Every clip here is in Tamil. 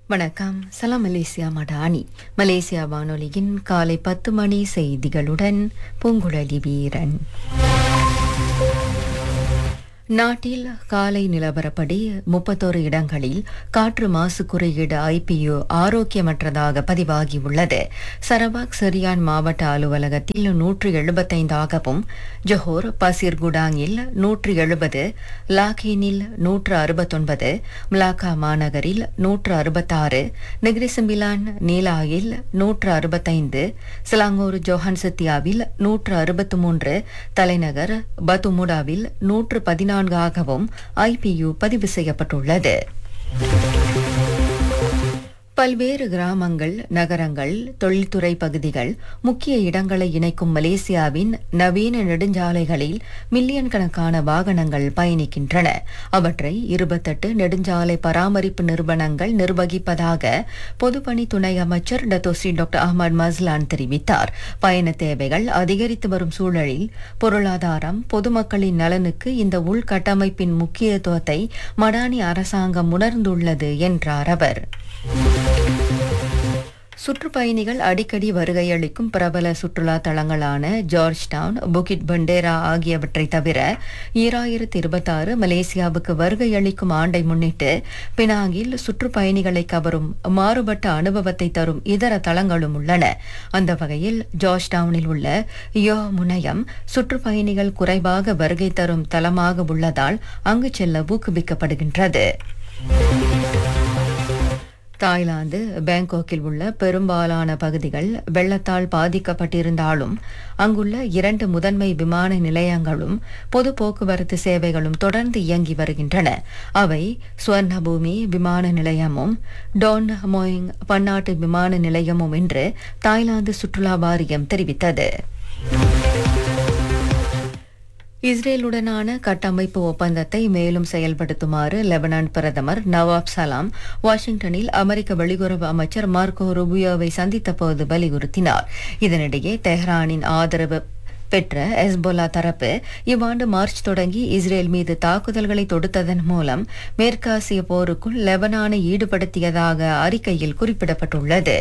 வணக்கம் சலாம் மலேசியா மடானி மலேசியா வானொலியின் காலை பத்து மணி செய்திகளுடன் பூங்குழலி வீரன் நாட்டில் காலை நிலவரப்படி முப்பத்தோரு இடங்களில் காற்று மாசு குறியீடு ஐபியு ஆரோக்கியமற்றதாக பதிவாகியுள்ளது சரவாக் சரியான் மாவட்ட அலுவலகத்தில் நூற்று எழுபத்தைந்தாகவும் ஜொஹோர் பசிர்குடாங்கில் நூற்று எழுபது லாகேனில் நூற்று அறுபத்தொன்பது மிலாக்கா மாநகரில் நூற்று அறுபத்தாறு நெக்ரிசம்பிலான் நீலாயில் நூற்று அறுபத்தைந்து சிலாங்கூர் ஜோஹன்சத்தியாவில் நூற்று அறுபத்து மூன்று தலைநகர் பத்துமுடாவில் நூற்று பதினான்காகவும் ஐபியு பதிவு செய்யப்பட்டுள்ளது பல்வேறு கிராமங்கள் நகரங்கள் தொழில்துறை பகுதிகள் முக்கிய இடங்களை இணைக்கும் மலேசியாவின் நவீன நெடுஞ்சாலைகளில் மில்லியன் கணக்கான வாகனங்கள் பயணிக்கின்றன அவற்றை இருபத்தெட்டு நெடுஞ்சாலை பராமரிப்பு நிறுவனங்கள் நிர்வகிப்பதாக பொதுப்பணி துணை அமைச்சர் டத்தோஸ்ரீ டாக்டர் அஹ்மத் மஸ்லான் தெரிவித்தார் பயண தேவைகள் அதிகரித்து வரும் சூழலில் பொருளாதாரம் பொதுமக்களின் நலனுக்கு இந்த உள்கட்டமைப்பின் முக்கியத்துவத்தை மடானி அரசாங்கம் உணர்ந்துள்ளது என்றார் அவர் சுற்றுப்பயணிகள் அடிக்கடி வருகையளிக்கும் பிரபல சுற்றுலா தலங்களான ஜார்ஜ் டவுன் புகிட் பண்டேரா ஆகியவற்றை தவிர ஈராயிரத்தி இருபத்தாறு மலேசியாவுக்கு வருகையளிக்கும் ஆண்டை முன்னிட்டு பினாங்கில் சுற்றுப்பயணிகளை கவரும் மாறுபட்ட அனுபவத்தை தரும் இதர தலங்களும் உள்ளன அந்த வகையில் ஜார்ஜ் டவுனில் உள்ள யோ முனையம் சுற்றுப்பயணிகள் குறைவாக வருகை தரும் தலமாக உள்ளதால் அங்கு செல்ல ஊக்குவிக்கப்படுகின்றது தாய்லாந்து பேங்காக்கில் உள்ள பெரும்பாலான பகுதிகள் வெள்ளத்தால் பாதிக்கப்பட்டிருந்தாலும் அங்குள்ள இரண்டு முதன்மை விமான நிலையங்களும் பொது போக்குவரத்து சேவைகளும் தொடர்ந்து இயங்கி வருகின்றன அவை சுவர்ணபூமி விமான நிலையமும் டோன் மோயிங் பன்னாட்டு விமான நிலையமும் என்று தாய்லாந்து சுற்றுலா வாரியம் தெரிவித்தது இஸ்ரேலுடனான கட்டமைப்பு ஒப்பந்தத்தை மேலும் செயல்படுத்துமாறு லெபனான் பிரதமர் நவாப் சலாம் வாஷிங்டனில் அமெரிக்க வெளியுறவு அமைச்சர் மார்க்கோ ருபியோவை சந்தித்த போது வலியுறுத்தினார் இதனிடையே தெஹ்ரானின் ஆதரவு பெற்ற எஸ்போலா தரப்பு இவ்வாண்டு மார்ச் தொடங்கி இஸ்ரேல் மீது தாக்குதல்களை தொடுத்ததன் மூலம் மேற்காசிய போருக்குள் லெபனானை ஈடுபடுத்தியதாக அறிக்கையில் குறிப்பிடப்பட்டுள்ளது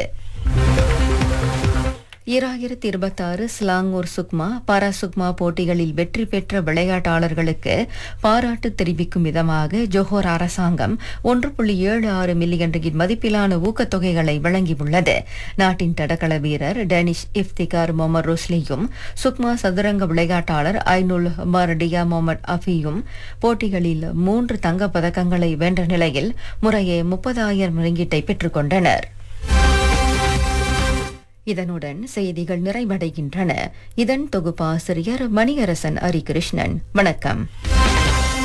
ஈராயிரத்தி இருபத்தாறு ஸ்லாங்கூர் சுக்மா பாரா சுக்மா போட்டிகளில் வெற்றி பெற்ற விளையாட்டாளர்களுக்கு பாராட்டு தெரிவிக்கும் விதமாக ஜோஹர் அரசாங்கம் ஒன்று புள்ளி ஏழு ஆறு மில்லியன் ரிங்கிட் மதிப்பிலான ஊக்கத்தொகைகளை வழங்கியுள்ளது நாட்டின் தடகள வீரர் டெனிஷ் இஃப்திகார் மொமர் ருஸ்லியும் சுக்மா சதுரங்க விளையாட்டாளர் ஐனுல் மர்டியா மொமட் அஃபியும் போட்டிகளில் மூன்று தங்கப் பதக்கங்களை வென்ற நிலையில் முறையே முப்பதாயிரம் ரிங்கிட்டை பெற்றுக் கொண்டனர் இதனுடன் செய்திகள் நிறைவடைகின்றன இதன் தொகுப்பாசிரியர் மணியரசன் ஹரிகிருஷ்ணன் வணக்கம்